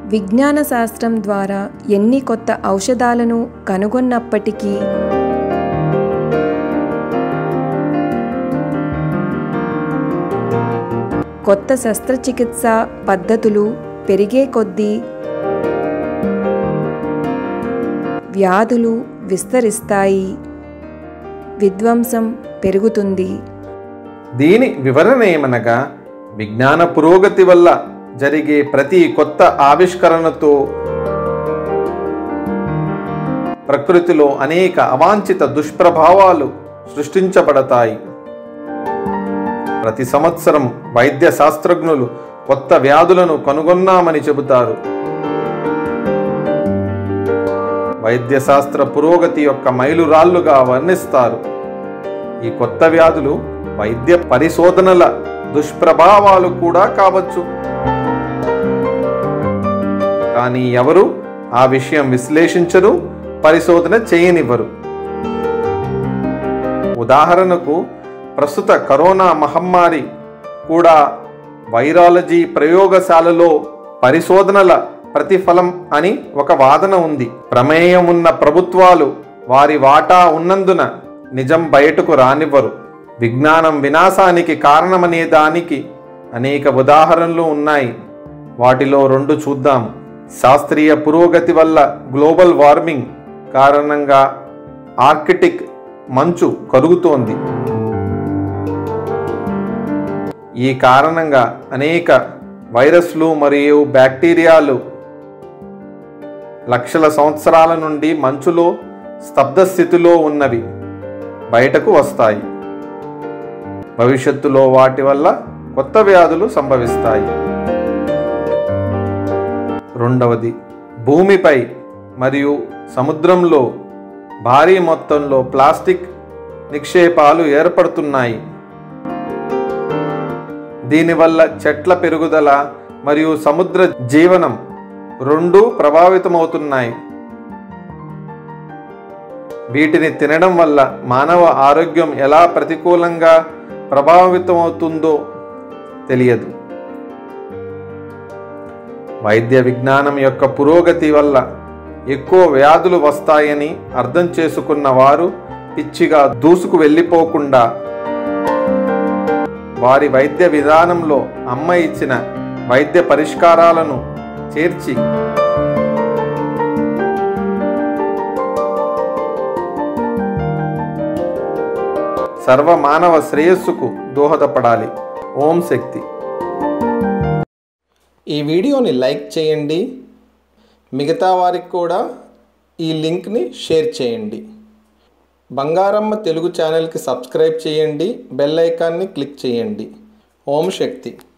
విజ్ఞాన శాస్త్రం ద్వారా ఎన్ని కొత్త ఔషధాలను కనుగొన్నప్పటికీ కొత్త శస్త్రచికిత్స పద్ధతులు పెరిగే కొద్దీ వ్యాధులు విస్తరిస్తాయి విధ్వంసం పెరుగుతుంది దీని వివరణ ఏమనగా విజ్ఞాన పురోగతి వల్ల జరిగే ప్రతి కొత్త ఆవిష్కరణతో ప్రకృతిలో అనేక అవాంఛిత దుష్ప్రభావాలు సృష్టించబడతాయి ప్రతి సంవత్సరం వైద్య శాస్త్రజ్ఞులు కొత్త వ్యాధులను కనుగొన్నామని చెబుతారు వైద్య శాస్త్ర పురోగతి యొక్క మైలురాళ్లుగా వర్ణిస్తారు ఈ కొత్త వ్యాధులు వైద్య పరిశోధనల దుష్ప్రభావాలు కూడా కావచ్చు కానీ ఎవరు ఆ విషయం విశ్లేషించరు పరిశోధన చేయనివ్వరు ఉదాహరణకు ప్రస్తుత కరోనా మహమ్మారి కూడా వైరాలజీ ప్రయోగశాలలో పరిశోధనల ప్రతిఫలం అని ఒక వాదన ఉంది ప్రమేయం ఉన్న ప్రభుత్వాలు వారి వాటా ఉన్నందున నిజం బయటకు రానివ్వరు విజ్ఞానం వినాశానికి కారణమనే దానికి అనేక ఉదాహరణలు ఉన్నాయి వాటిలో రెండు చూద్దాం శాస్త్రీయ పురోగతి వల్ల గ్లోబల్ వార్మింగ్ కారణంగా ఆర్కిటిక్ మంచు కరుగుతోంది ఈ కారణంగా అనేక వైరస్లు మరియు బ్యాక్టీరియాలు లక్షల సంవత్సరాల నుండి మంచులో స్తబ్ద స్థితిలో ఉన్నవి బయటకు వస్తాయి భవిష్యత్తులో వాటి వల్ల కొత్త వ్యాధులు సంభవిస్తాయి రెండవది భూమిపై మరియు సముద్రంలో భారీ మొత్తంలో ప్లాస్టిక్ నిక్షేపాలు ఏర్పడుతున్నాయి దీనివల్ల చెట్ల పెరుగుదల మరియు సముద్ర జీవనం రెండూ ప్రభావితమవుతున్నాయి వీటిని తినడం వల్ల మానవ ఆరోగ్యం ఎలా ప్రతికూలంగా ప్రభావితమవుతుందో తెలియదు వైద్య విజ్ఞానం యొక్క పురోగతి వల్ల ఎక్కువ వ్యాధులు వస్తాయని అర్థం చేసుకున్న వారు పిచ్చిగా దూసుకు వెళ్ళిపోకుండా వారి వైద్య విధానంలో అమ్మ ఇచ్చిన వైద్య పరిష్కారాలను చేర్చి సర్వ మానవ శ్రేయస్సుకు దోహదపడాలి ఓం శక్తి ఈ వీడియోని లైక్ చేయండి మిగతా వారికి కూడా ఈ లింక్ని షేర్ చేయండి బంగారమ్మ తెలుగు ఛానల్కి సబ్స్క్రైబ్ చేయండి బెల్ ఐకాన్ని క్లిక్ చేయండి ఓం శక్తి